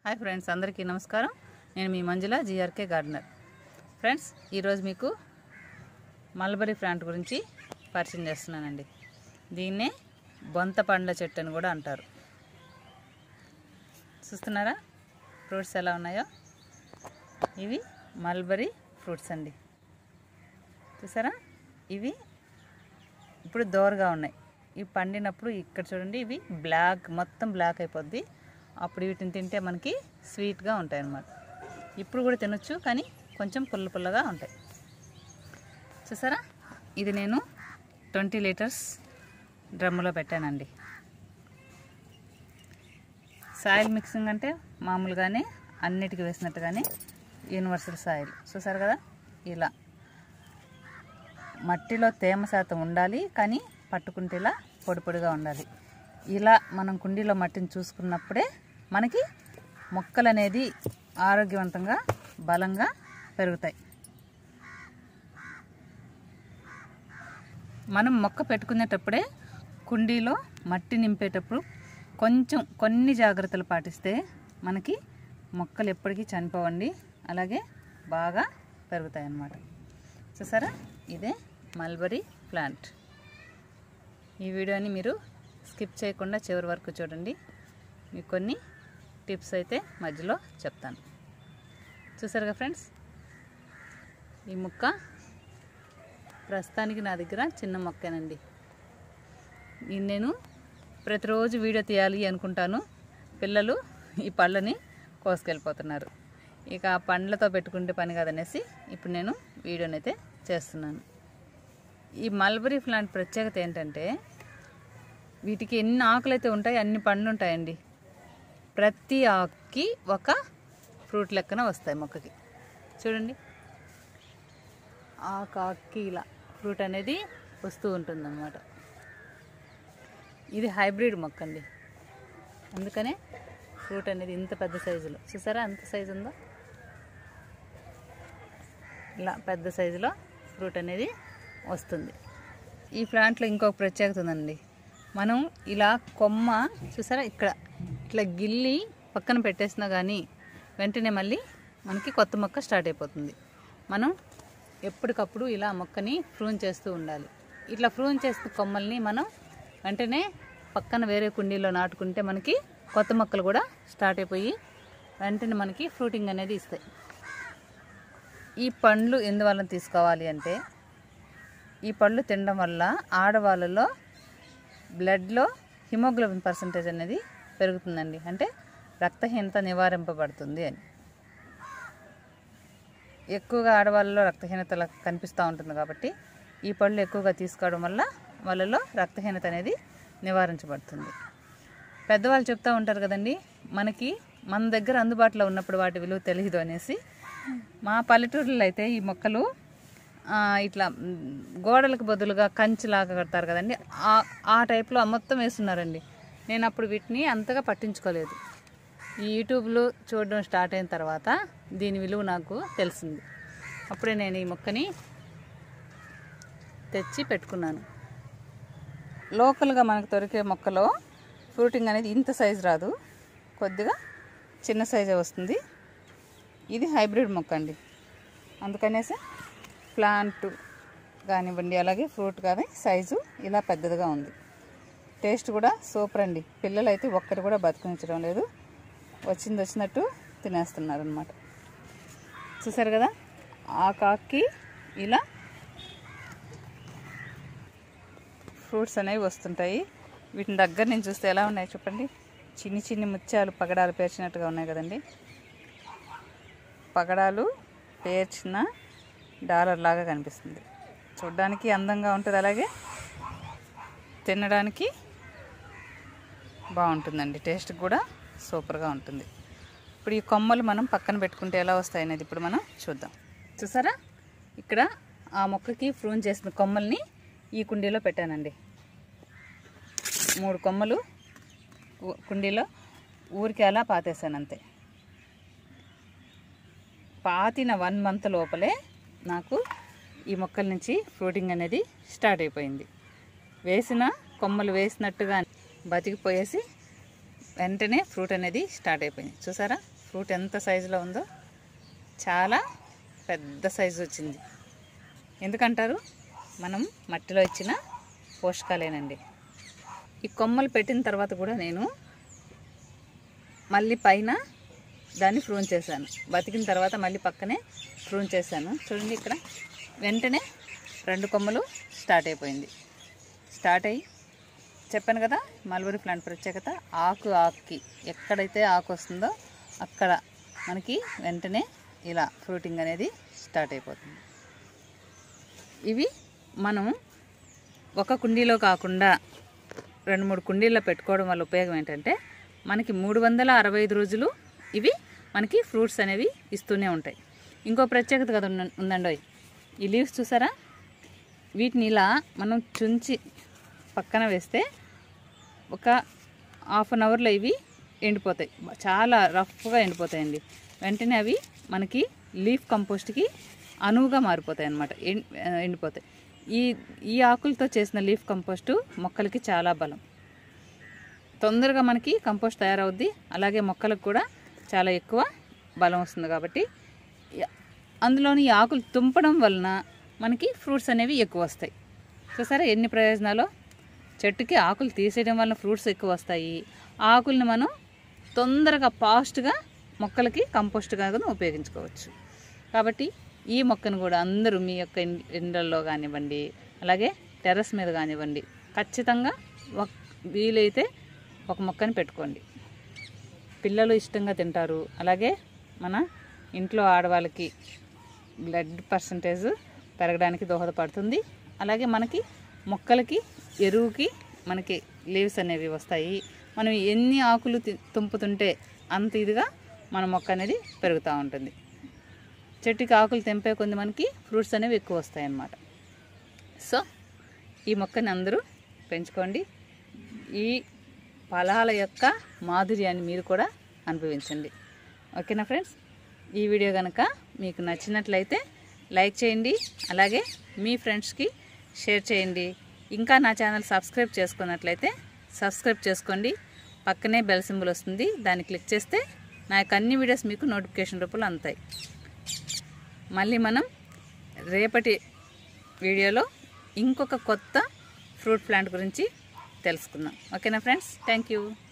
hi friends అందరికీ నమస్కారం నేను మీ మంజుల జిఆర్కే గార్డెనర్ ఫ్రెండ్స్ ఈరోజు మీకు మల్బరీ ప్లాంట్ గురించి పరిచయం చేస్తున్నానండి దీన్నే బొంత పండ్ల చెట్టు అని కూడా అంటారు చూస్తున్నారా ఫ్రూట్స్ ఎలా ఉన్నాయో ఇవి మల్బరీ ఫ్రూట్స్ అండి చూసారా ఇవి ఇప్పుడు దోరగా ఉన్నాయి ఇవి పండినప్పుడు ఇక్కడ చూడండి ఇవి బ్లాక్ మొత్తం బ్లాక్ అయిపోద్ది అప్పుడు వీటిని తింటే మనకి స్వీట్గా ఉంటాయి అన్నమాట ఇప్పుడు కూడా తినొచ్చు కానీ కొంచెం పుల్ల పుల్లగా ఉంటాయి చూసారా ఇది నేను ట్వంటీ లీటర్స్ డ్రమ్ములో పెట్టానండి సాయిల్ మిక్సింగ్ అంటే మామూలుగానే అన్నిటికీ వేసినట్టుగానే యూనివర్సల్ సాయిల్ చూసారు కదా ఇలా మట్టిలో తేమ శాతం ఉండాలి కానీ పట్టుకుంటే ఇలా పొడి పొడిగా ఉండాలి ఇలా మనం కుండీలో మట్టిని చూసుకున్నప్పుడే మనకి మొక్కలు అనేది ఆరోగ్యవంతంగా బలంగా పెరుగుతాయి మనం మొక్క పెట్టుకునేటప్పుడే కుండీలో మట్టి నింపేటప్పుడు కొంచెం కొన్ని జాగ్రత్తలు పాటిస్తే మనకి మొక్కలు ఎప్పటికీ చనిపోవండి అలాగే బాగా పెరుగుతాయి అన్నమాట చూసారా ఇదే మల్బరీ ప్లాంట్ ఈ వీడియోని మీరు స్కిప్ చేయకుండా చివరి వరకు చూడండి మీకు కొన్ని టిప్స్ అయితే మధ్యలో చెప్తాను చూసారుగా ఫ్రెండ్స్ ఈ ముక్క ప్రస్తుతానికి నా దగ్గర చిన్న మొక్కేనండి ఇది నేను ప్రతిరోజు వీడియో తీయాలి అనుకుంటాను పిల్లలు ఈ పళ్ళని కోసుకెళ్ళిపోతున్నారు ఇక ఆ పండ్లతో పెట్టుకుంటే పని కాదనేసి ఇప్పుడు నేను వీడియోని అయితే చేస్తున్నాను ఈ మల్బరీ ప్లాంట్ ప్రత్యేకత ఏంటంటే వీటికి ఎన్ని ఆకులు అయితే ఉంటాయి అన్ని పండ్లు ఉంటాయండి ప్రతి ఆకుకి ఒక ఫ్రూట్ లెక్కన వస్తాయి మొక్కకి చూడండి ఆకు ఆకుకి ఇలా ఫ్రూట్ అనేది వస్తూ ఉంటుందన్నమాట ఇది హైబ్రిడ్ మొక్క అండి అందుకనే ఫ్రూట్ అనేది ఇంత పెద్ద సైజులో చూసారా ఎంత సైజు ఉందో ఇలా పెద్ద సైజులో ఫ్రూట్ అనేది వస్తుంది ఈ ప్లాంట్లో ఇంకొక ప్రత్యేకత ఉందండి మనం ఇలా కొమ్మ చూసారా ఇక్కడ ఇట్లా గిల్లి పక్కన పెట్టేసినా కానీ వెంటనే మళ్ళీ మనకి కొత్త మొక్క స్టార్ట్ అయిపోతుంది మనం ఎప్పటికప్పుడు ఇలా మొక్కని ఫ్రూన్ చేస్తూ ఉండాలి ఇట్లా ఫ్రూన్ చేస్తున్న కొమ్మల్ని మనం వెంటనే పక్కన వేరే కుండీలో నాటుకుంటే మనకి కొత్త మొక్కలు కూడా స్టార్ట్ అయిపోయి వెంటనే మనకి ఫ్రూటింగ్ అనేది ఇస్తాయి ఈ పండ్లు ఎందువల్ల తీసుకోవాలి అంటే ఈ పళ్ళు తినడం వల్ల ఆడవాళ్ళలో బ్లడ్లో హిమోగ్లోబిన్ పర్సంటేజ్ అనేది పెరుగుతుందండి అంటే రక్తహీనత నివారింపబడుతుంది అని ఎక్కువగా ఆడవాళ్ళలో రక్తహీనత ల- కనిపిస్తూ ఉంటుంది కాబట్టి ఈ పళ్ళు ఎక్కువగా తీసుకోవడం వల్ల వాళ్ళలో రక్తహీనత అనేది నివారించబడుతుంది పెద్దవాళ్ళు చెప్తూ ఉంటారు కదండి మనకి మన దగ్గర అందుబాటులో ఉన్నప్పుడు వాటి విలువ తెలియదు అనేసి మా పల్లెటూరులో అయితే ఈ మొక్కలు ఆ, ఇట్లా మ్, గోడలకు బదులుగా కంచిలాగా కడతారు కదండి ఆ ఆ టైప్లో మొత్తం వేస్తున్నారండి నేను అప్పుడు వీటిని అంతగా పట్టించుకోలేదు ఈ యూట్యూబ్లో చూడడం స్టార్ట్ అయిన తర్వాత దీని విలువ నాకు తెలిసింది అప్పుడే నేను ఈ మొక్కని తెచ్చి పెట్టుకున్నాను లోకల్గా మనకు దొరికే మొక్కలో ఫ్రూటింగ్ అనేది ఇంత సైజు రాదు కొద్దిగా చిన్న సైజే వస్తుంది ఇది హైబ్రిడ్ మొక్క అండి అందుకనేసి ప్లాంట్ కానివ్వండి అలాగే ఫ్రూట్ కానీ సైజు ఇలా పెద్దదిగా ఉంది టేస్ట్ కూడా సూపర్ అండి పిల్లలు అయితే ఒక్కటి కూడా బతికించడం లేదు వచ్చింది వచ్చినట్టు తినేస్తున్నారు అనమాట చూసారు కదా ఆ కాకి ఇలా ఫ్రూట్స్ అనేవి వస్తుంటాయి వీటిని దగ్గర నుంచి చూస్తే ఎలా ఉన్నాయి చెప్పండి చిన్ని చిన్ని ముత్యాలు పగడాలు పేర్చినట్టుగా ఉన్నాయి కదండి పగడాలు పేర్చిన డాలర్ లాగా కనిపిస్తుంది చూడ్డానికి అందంగా ఉంటుంది అలాగే తినడానికి బాగుంటుందండి టేస్ట్ కూడా సూపర్గా ఉంటుంది ఇప్పుడు ఈ కొమ్మలు మనం పక్కన పెట్టుకుంటే ఎలా వస్తాయి అనేది ఇప్పుడు మనం చూద్దాం చూసారా ఇక్కడ ఆ మొక్కకి ఫ్రూన్ చేసిన కొమ్మల్ని ఈ కుండీలో పెట్టానండి మూడు కొమ్మలు కు- కుండీలో ఊరికి అలా పాతేసాను అంతే పాతిన వన్ మంత్ లోపలే నాకు ఈ మొక్కల నుంచి ఫ్రూటింగ్ అనేది స్టార్ట్ అయిపోయింది వేసిన కొమ్మలు వేసినట్టుగా బతికిపోయేసి వెంటనే ఫ్రూట్ అనేది స్టార్ట్ అయిపోయింది చూసారా ఫ్రూట్ ఎంత సైజులో ఉందో చాలా పెద్ద సైజు వచ్చింది ఎందుకంటారు మనం మట్టిలో ఇచ్చిన పోషకాలేనండి ఈ కొమ్మలు పెట్టిన తర్వాత కూడా నేను మళ్ళీ పైన దాన్ని ప్రూన్ చేశాను బతికిన తర్వాత మళ్ళీ పక్కనే ప్రూన్ చేశాను చూడండి ఇక్కడ వెంటనే రెండు కొమ్మలు స్టార్ట్ అయిపోయింది స్టార్ట్ అయ్యి చెప్పాను కదా మల్బరీ ప్లాంట్ ప్రత్యేకత ఆకు ఆకుకి ఎక్కడైతే ఆకు వస్తుందో అక్కడ మనకి వెంటనే ఇలా ఫ్రూటింగ్ అనేది స్టార్ట్ అయిపోతుంది ఇవి మనం ఒక కుండీలో కాకుండా రెండు మూడు కుండీల్లో పెట్టుకోవడం వల్ల ఉపయోగం ఏంటంటే మనకి మూడు వందల అరవై ఐదు రోజులు ఇవి మనకి ఫ్రూట్స్ అనేవి ఇస్తూనే ఉంటాయి ఇంకో ప్రత్యేకత కదా ఉన్న- ఉందండోయ్ ఈ లీవ్స్ చూసారా వీటిని ఇలా మనం చుంచి పక్కన వేస్తే ఒక హాఫ్ అన్ అవర్లో ఇవి ఎండిపోతాయి చాలా రఫ్గా ఎండిపోతాయండి వెంటనే అవి మనకి లీఫ్ కంపోస్ట్కి అనువుగా మారిపోతాయి అన్నమాట ఎండి ఎండిపోతాయి ఈ ఈ ఆకులతో చేసిన లీఫ్ కంపోస్టు మొక్కలకి చాలా బలం తొందరగా మనకి కంపోస్ట్ తయారవుద్ది అలాగే మొక్కలకు కూడా చాలా ఎక్కువ బలం వస్తుంది కాబట్టి ఈ- అందులోని ఈ ఆకులు తుంపడం వలన మనకి ఫ్రూట్స్ అనేవి ఎక్కువ వస్తాయి చూసారా ఎన్ని ప్రయోజనాలు చెట్టుకి ఆకులు తీసేయడం వలన ఫ్రూట్స్ ఎక్కువ వస్తాయి ఆ ఆకుల్ని మనం తొందరగా ఫాస్ట్గా మొక్కలకి కంపోస్ట్గా కూడా ఉపయోగించుకోవచ్చు కాబట్టి ఈ మొక్కను కూడా అందరూ మీ యొక్క ఇన్- ఇండ్లల్లో కానివ్వండి అలాగే టెర్రస్ మీద కానివ్వండి ఖచ్చితంగా ఒక వీలైతే ఒక మొక్కని పెట్టుకోండి పిల్లలు ఇష్టంగా తింటారు అలాగే మన ఇంట్లో ఆడవాళ్ళకి బ్లడ్ పర్సంటేజ్ పెరగడానికి దోహదపడుతుంది అలాగే మనకి మొక్కలకి ఎరువుకి మనకి లీవ్స్ అనేవి వస్తాయి మనం ఎన్ని ఆకులు తి- తుంపుతుంటే అంత ఇదిగా మన మొక్క అనేది పెరుగుతూ ఉంటుంది చెట్టుకి ఆకులు తెంపే కొంది మనకి ఫ్రూట్స్ అనేవి ఎక్కువ వస్తాయి అన్నమాట సో ఈ మొక్కని అందరూ పెంచుకోండి ఈ ఫలాల యొక్క మాధుర్యాన్ని మీరు కూడా అనుభవించండి ఓకేనా ఫ్రెండ్స్ ఈ వీడియో కనుక మీకు నచ్చినట్లయితే లైక్ చేయండి అలాగే మీ ఫ్రెండ్స్కి షేర్ చేయండి ఇంకా నా ఛానల్ సబ్స్క్రైబ్ చేసుకున్నట్లయితే సబ్స్క్రైబ్ చేసుకోండి పక్కనే బెల్ సింబల్ వస్తుంది దాన్ని క్లిక్ చేస్తే నా యొక్క అన్ని వీడియోస్ మీకు నోటిఫికేషన్ రూపంలో అందుతాయి మళ్ళీ మనం రేపటి వీడియోలో ఇంకొక కొత్త ఫ్రూట్ ప్లాంట్ గురించి తెలుసుకుందాం ఓకేనా ఫ్రెండ్స్ థ్యాంక్ యూ